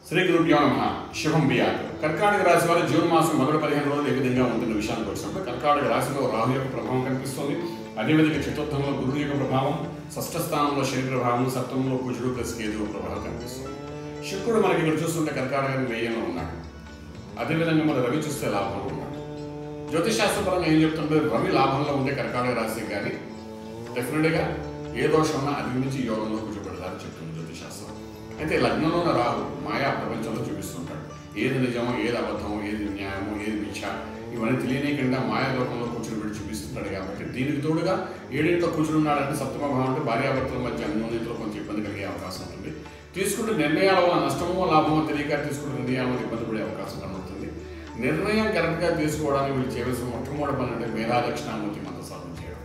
శ్రీ గురుభ్యో నమ శుభం బియాత్ కర్కాటక రాశి వారి జూన్ మాసం మొదటి పదిహేను రోజులు ఏ విధంగా ఉంటున్న విషయానికి వచ్చినప్పుడు కర్కాటక రాశిలో రాహు యొక్క ప్రభావం కనిపిస్తుంది అదేవిధంగా చతుర్థంలో గురువు యొక్క ప్రభావం షష్ఠ స్థానంలో శని ప్రభావం సప్తమంలో కుజుడు ప్లస్ కేతువు ప్రభావం కనిపిస్తుంది శుక్రుడు మనకి ఇక్కడ చూస్తుంటే కర్కాటక వ్యయంలో ఉన్నాడు అదేవిధంగా మన రవి చూస్తే లాభంలో ఉన్నాడు జ్యోతిశాస్త్రపరంగా ఏం చెప్తుంటే రవి లాభంలో ఉంటే కర్కాటక రాశి కానీ డెఫినెట్గా ఏ దోషం ఉన్నా అధిగమించి యోగంలో కూర్చోబెడతారని చెప్తుంది జ్యోతిశాస్త్రం అయితే లగ్నంలో ఉన్న రాహు మాయా ప్రపంచంలో చూపిస్తుంటాడు ఏది నిజమో ఏది అబద్ధమో ఏది న్యాయమో ఏది మిథ్య ఇవన్నీ తెలియనీయకుండా మాయా లోకంలో కూర్చుని పెట్టి చూపిస్తుంటాడు కాబట్టి దీనికి తోడుగా ఏడింట్లో కూర్చుని ఉన్నాడంటే సప్తమ భావం అంటే భార్యాభర్తల మధ్య అన్యోన్యతలో కొంచెం ఇబ్బంది కలిగే అవకాశం ఉంటుంది తీసుకుంటే నిర్ణయాల వల్ల నష్టమో లాభమో తెలియక తీసుకున్న నిర్ణయాల వల్ల ఇబ్బంది పడే అవకాశం కనబడుతుంది నిర్ణయం కరెక్ట్గా తీసుకోవడానికి వీళ్ళు చేయవలసిన మొట్టమొదటి పని అంటే మేధా దక్షిణామూర్తి మంత్ర సాధన చేయడం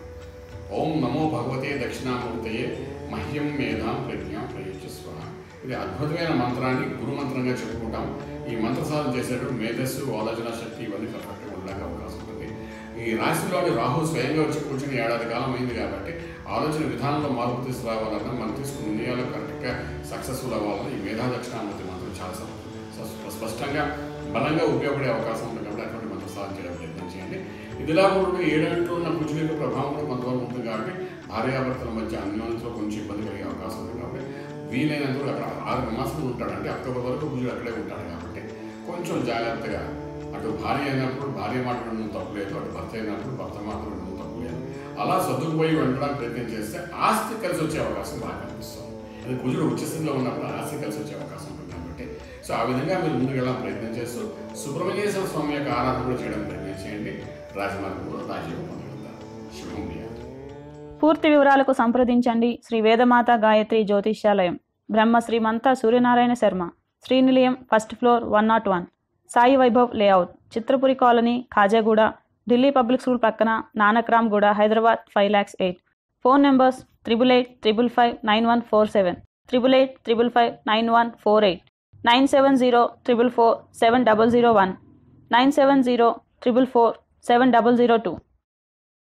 ఓం నమో భగవతే దక్షిణామూర్తయే మహ్యం మేధాం ప్రజ్ఞ ప్రయోజస్వ ఇది అద్భుతమైన మంత్రాన్ని గురు మంత్రంగా చెప్పుకుంటాం ఈ మంత్ర సాధన చేసేటప్పుడు మేధస్సు ఆలోచన శక్తి ఇవన్నీ పర్ఫెక్ట్గా ఉండడానికి అవకాశం ఉంటుంది ఈ రాశిలోని రాహు స్వయంగా వచ్చి కూర్చొని ఏడాది కాలం అయింది కాబట్టి ఆలోచన విధానంలో మార్పు తీసుకురావాలన్నా మనం తీసుకున్న నిర్ణయాలు కరెక్ట్గా సక్సెస్ఫుల్ అవ్వాలన్నా ఈ మేధా దక్షిణామూర్తి మంత్రం చాలా సం- స్ప- స్పష్టంగా బలంగా ఉపయోగపడే అవకాశం ఉంటుంది కాబట్టి అటువంటి మంత్ర సాధన చేయడం ప్రయత్నం చేయండి ఇదిలా కూడా ఏడంట్లో ఉన్న కుజుల యొక్క ప్రభావం కూడా కొంతవరకు ఉంటుంది కాబట్టి భార్యాభర్తల మధ్య అన్యోన్యతలో కొంచెం ఇబ్బంది కలిగే అవకాశం ఉంది కాబట్టి వీలైనంత వరకు అక్కడ ఆరు మాసాలు ఉంటాడు అంటే అక్టోబర్ వరకు కుజుడు అక్కడే ఉంటాడు కాబట్టి కొంచెం జాగ్రత్తగా అటు భార్య అయినప్పుడు భార్య మాట వినడం తప్పులేదు అటు భర్త అయినప్పుడు భర్త మాట వినడం తప్పులేదు అలా సర్దుకుపోయి ఉండడానికి ప్రయత్నం చేస్తే ఆస్తి కలిసి వచ్చే అవకాశం బాగా కనిపిస్తుంది అది కుజుడు ఉచ్చస్థితిలో ఉన్నప్పుడు ఆస్తి కలిసి వచ్చే అవకాశం ఉంటుంది కాబట్టి సో ఆ విధంగా మీరు ముందుకు వెళ్ళాలని ప్రయత్నం చేస్తూ సుబ్రహ్మణ్యేశ్వర స్వామి యొక్క ఆరాధన కూడా చేయడం ప్రయత్నం చేయండి రాజమార్గంలో రాజయోగం పొందగలుగుతారు శుభం బియ్యాలు పూర్తి వివరాలకు సంప్రదించండి Shri Vedamata Gayatri Jyotishyalayam Brahma Srimantha Suryanarayana Sharma Srinilayam first floor one not one Sai Vaibhav layout Chitrapuri colony Khajaguda Delhi public school పక్కన Nanakram Guda Hyderabad five lakhs eight phone numbers triple eight triple five nine one four seven triple eight triple five nine one four eight nine seven zero triple four seven double zero one nine seven zero triple four seven double zero two